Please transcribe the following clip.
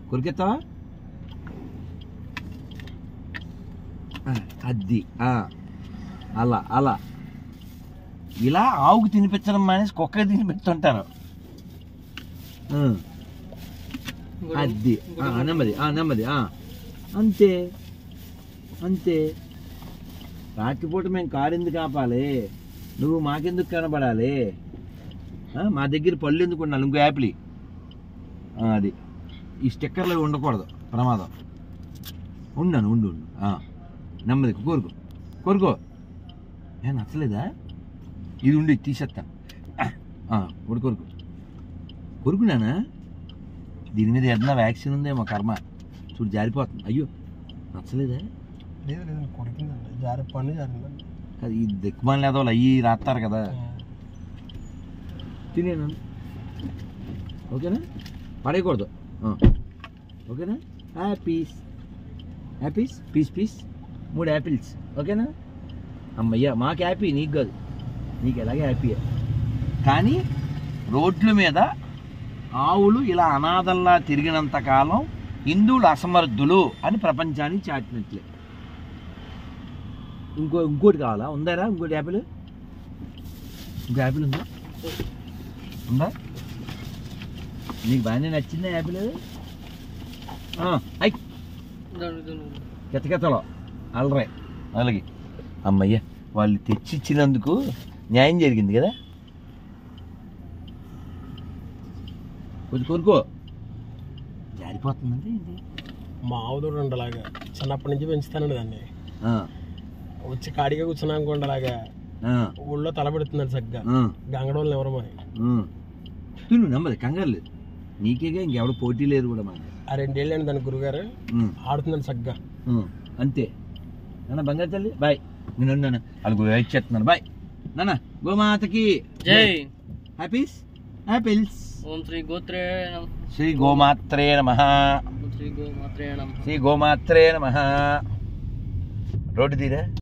కొరికెత్తావా ఆ, అది ఆ. అలా అలా ఇలా ఆవుకు తినిపించడం మానేసి కుక్క తినిపిస్తుంటారు ఆ. అది ఆ, నెమ్మది ఆ, నెమ్మది ఆ. అంతే అంతే రాత్రిపూట మేము కారు ఎందుకు ఆపాలి నువ్వు మాకెందుకు కనబడాలి ఆ, మా దగ్గర పళ్ళు ఎందుకు ఉండాలి ఇంకో యాపిల్ ఇయ్యి. ఆ, అది ఈ స్టిక్కర్లు అవి ఉండకూడదు ప్రమాదం ఉండాను ఉండు ఉండు ఆ, నెమ్మది కోరుకో కోరుకో ఏ నచ్చలేదా ఇది ఉండి తీసేస్తాను ఆ, ఇప్పుడు కొరుకు కొరుకునానా దీని మీద ఏదైనా వ్యాక్సిన్ ఉందేమో కర్మ చూడు జారిపోతుంది అయ్యో నచ్చలేదా లేదు లేదు కొడుకుందండి జారి పన్ను జారిందండి కాదు ఈ దిక్కుమాల లేదో అయ్యి రాస్తారు కదా తినేను ఓకేనా పడేయకూడదు ఆ. ఓకేనా యాపీస్ యాపీస్ పీస్ పీస్ మూడు యాపిల్స్ ఓకేనా అమ్మయ్యా మాకు హ్యాపీ నీకు కాదు నీకు ఎలాగే హ్యాపీయే కానీ రోడ్ల మీద ఆవులు ఇలా అనాథల్లా తిరిగినంత కాలం హిందువులు అసమర్థులు అని ప్రపంచానికి చాటినట్లే ఇంకో ఇంకోటి కావాలా ఉందారా ఇంకోటి యాపిల్ ఇంకో యాపిల్ ఉందా ఉందా నీకు బాగానే నచ్చిందా యాపిల్ ఆ, ఐ కెతకెతలో అలరే అలాగే అమ్మయ్య వాళ్ళు తెచ్చిచ్చినందుకు న్యాయం జరిగింది కదా కొంచెం కొనుక్కో జారిపోతుందంటే ఏంటి మా ఆవు దూడ ఉండలాగా చిన్నప్పటి నుంచి పెంచుతానండి దాన్ని ఆ, వచ్చి కాడిగా కూర్చున్నాం అనుకోండి అలాగా ఆ, ఊళ్ళో తల పెడుతుందండి సగ్గా ఆ, గంగడోళ్ళు ఎవరు మరి ఆ. తిను నెమ్మది కంగారు లేదు నీకేగా ఇంకెవడు పోటీ లేదు కూడా మనకి ఆ రెండేళ్ళు అండి దాని గురుగారు ఉమ్. ఆడుతుందండి సగ్గా ఉం, అంతే నాన్న బంగారు తల్లి బాయ్ నేను నాన్న వాళ్ళకు వెయిట్ చేస్తున్నాను బాయ్ నాన్న గోమాతకి జై హ్యాపీస్ యాపిల్స్ ఓం శ్రీ గోత్రే నమ శ్రీ గోమాత్రే నమ ఓం శ్రీ గోమాత్రే నమ శ్రీ గోమాత్రే నమ రోడ్డు తీరా